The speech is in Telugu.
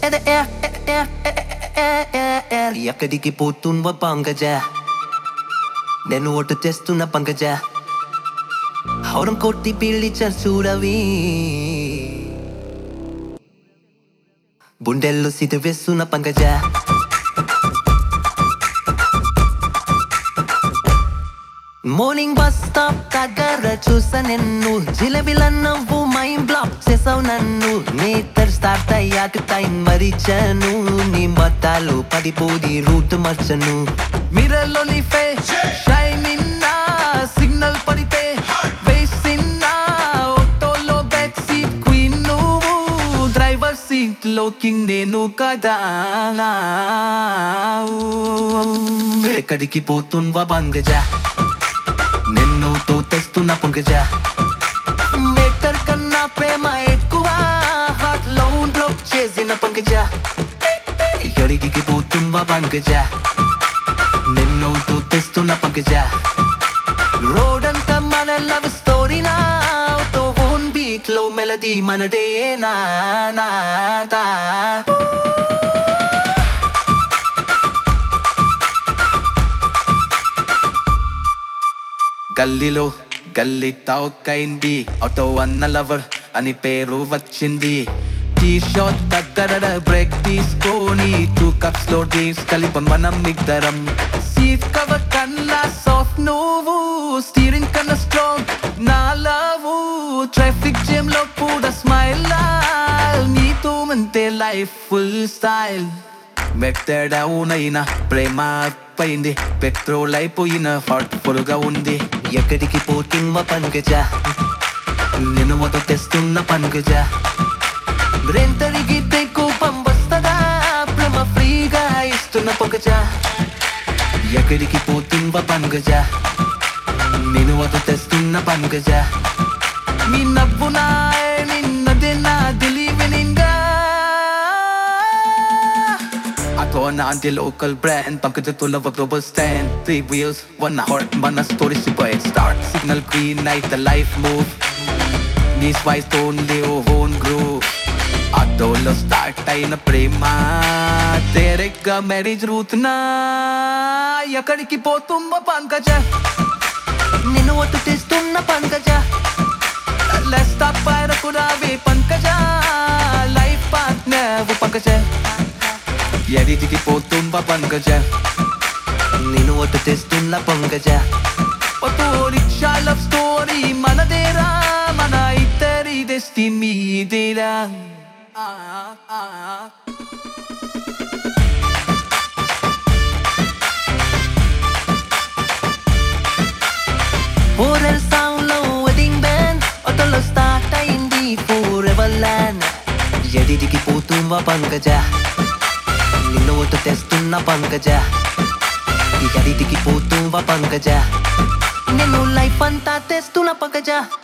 ఎద ఏ, ఏ, ఏ, ఏ, ఏ, ఏ. ఎక్కడికి పోతున్న పంకజ నేను ఓటు తెస్తున్న పంకజ హౌరం కొట్టి పిలిచారు చూడవి బుండెల్లో సిద్ధ వేస్తున్న పంకజ మార్నింగ్ బస్ స్టాప్ దగ్గర చూసా నిన్ను జిలబిల నవ్వు మైండ్ బ్లాక్ చేసావు నన్ను నేతర్ స్టార్ట్ అయ్యాక టైం మరిచాను నీ మతాలు పడిపోది రూట్ మర్చను మిర్రర్లోని ఫేస్ షైనింగ్ సిగ్నల్ పడితే వేసిన ఆటోలో బ్యాక్ సీట్ క్వీన్ నువ్వు డ్రైవర్ సీట్ లో కిందేను కదా ఎక్కడికి పోతున్వా బంగజా నిన్నుతో తెస్తున్న పంకజ మీటర్ కన్నా ప్రేమ ఎక్కువ హార్ట్ లో బ్లాక్ చేసిన పంకజ ఎడికి పోతున్వా పంకజ నిన్నుతో తెస్తున్న పంకజ రోడ్ అంతా మన లవ్ స్టోరీ నా తో ఓన్ బీట్ లో మెలడీ మనదే నా నా తా. గల్లీలో గల్లీ తాకైంది ఆటో అన్న లవర్ అని పేరు వచ్చింది టీ షాట్ దగ్గర బ్రేక్ తీసుకొని టూ కప్స్ లో డ్రింక్స్ కలిపి మనం ఇద్దరం సీట్ కవర్ కన్నా సాఫ్ట్ నువ్వు స్టీరింగ్ కన్నా స్ట్రాంగ్ నా లవ్ ట్రాఫిక్ జేమ్ లో కూడా స్మైల్ నీతో అంతే లైఫ్ ఫుల్ స్టైల్ మెత్తడవునైన ప్రేమ పైంది పెట్రోల్ అయిపోయిన హాట్ గా ఉంది ఎక్కడికి పోతున్న పంకజ నేను మొదట తెస్తున్న పంకజ బ్రెయిన్ తరిగితే కోపం వస్తదా ప్రేమ ఫ్రీగా ఇస్తున్న పొగజ ఎక్కడికి పోతున్న పంకజ నేను మొదట తెస్తున్న పంకజ మీ నవ్వు నా నిన్నదే నా దిలీవినింగా Ako na ang local brand Pagkatutulang wa global stand Three wheels, one heart Man na story si boy start Signal green light, the life move Knees wise, only own groove Adolo start tayo na prema Tereka marriage route na ఎక్కడికి పోతుంబ పంకజ నిన్ను ఒట్టు తెస్తున్న పంకజ Let's stop para kurabi పంకజ Life partner పంకజ ఎడిటికి పోతుంబ పంకజ నేను ఒట్టు తెస్తున్న పంకజ ఒట్టు రిక్షా లవ్ స్టోరీ మనదేరా మన ఇద్దరి దెస్తి మీదేరా ఆ, ఆ, ఆ. Horror sound లో wedding band ఆటోలో స్టార్ట్ అయింది ఫోరెవర్ ల్యాండ్ ఎడిటికి పోతున్న పంకజ నిన్ను ఒట్టు తెస్తున్న పంకజ ఎడిటికి పోతున్న పంకజ నేను లైఫ్ అంతా తెస్తున్న పంకజ